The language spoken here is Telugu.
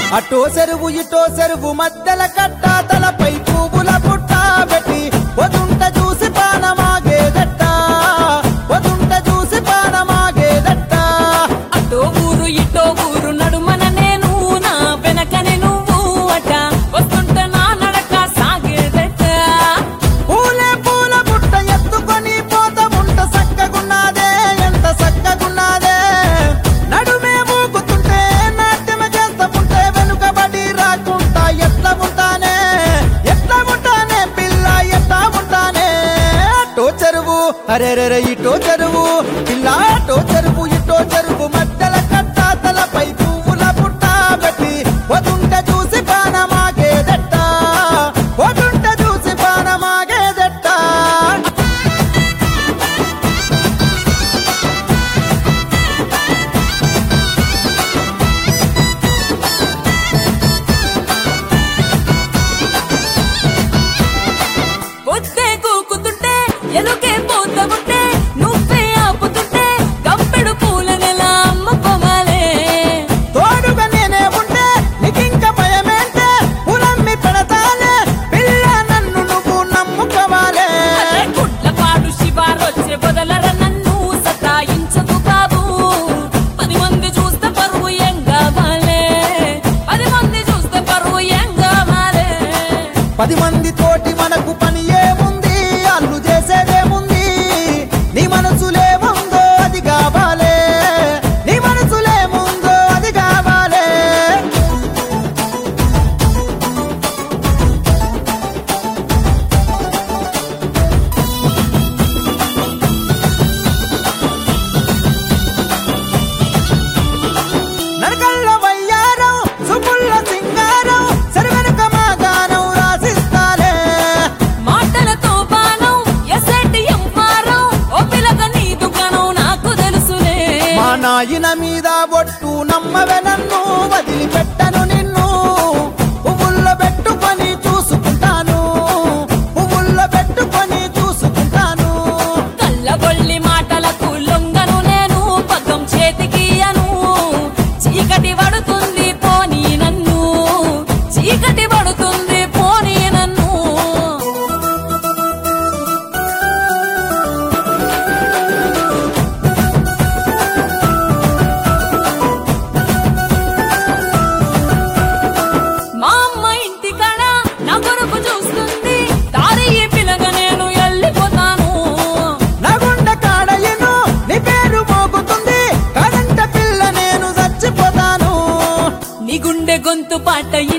అటో చెరువు ఇటో చెరువు మధ్యల కట్ట తలపై పువ్వుల పుట్ట పెట్టి వదుంట చూసి పానమాగేదట్ట వదుంట చూసి పానమాగేదట్ట అటో ఊరు ఇటో ఊరు నడుమన నేను నా వెనకనే నువ్వు అట వస్తుంట నా నడక సాగేదట పూలే పూల పుట్ట ఎత్తుకొని పోత ఉంట సక్కగున్నాదే ఎంత సక్కగున్నాదే నడుమే మూకుతుంటే నాట్యమ చేస్తకుంటే వెనుకబడి రాకుంటా ఎట్లా ఉంటానే ఎట్లా ఉంటానే పిల్ల ఎట్లా ఉంటానే అటో చెరువు అరే రే ఇటో చెరువు పిల్ల అటో చెరువు ఇటో చెరువు మధ్యల కట్ట తలపై పువ్వుల పుట్ట పెట్టి వదుంట చూసి పానమాగేదట్ట వదుంట చూసి పానమాగేదట్ట పొద్దే కూకుతుంటే ఎలుకే పోత ఉంటే నువ్వే ఆపుతుంటే గంపెడు పూల నెల అమ్ముకోవాలే తోడుగా నేనే ఉంటే నీకింక భయమేంటే పులమ్మి పెడతానే పిల్ల నన్ను నువ్వు నమ్ముకోవాలే అదే గుడ్లపాడు శివారొచ్చే బదలర నన్ను సతాయించదు బాబు పది మంది చూస్తే పరువు ఏం కావాలే పది మంది చూస్తే పరువు ఏం కావాలే పది మంది తోటి మనకు పని ఏముంది అల్లు చేసేదేముంది నీ మనసులేముందో అది కావాలే నీ మనసులేముందో అది కావాలే నరకల్ల వయ్యారం సుపుల్ల సింగారం సరివెనుక మా గానం రాసిస్తాలే మాటలతో బాణం ఎసటి ఎంపారం ఓ పిలక నీ దుకాణం నాకు తెలుసులే మా నాయన మీద ఒట్టు నమ్మవే నన్ను వదిలిపెట్టను నిన్ను పువ్వుల్లో పెట్టుకొని చూసుకుంటాను పువ్వుల్లో పెట్టుకొని చూసుకుంటాను కళ్ళబొల్లి మాటలకు లొంగను నేను పగ్గం చేతికియను చీకటి పడుతుంది పోనీ నన్ను చీకటి పడుతుంది పోనీ నన్ను మా అమ్మ ఇంటి కాడ నా కొరకు చూస్తుంది దారి ఈ పిలగ నేను వెళ్ళిపోతాను నా గుండె కాడయ్యను నీ పేరు మోగుతుంది కరెంట పిల్ల నేను చచ్చిపోతాను నీ గుండె గొంతు పాట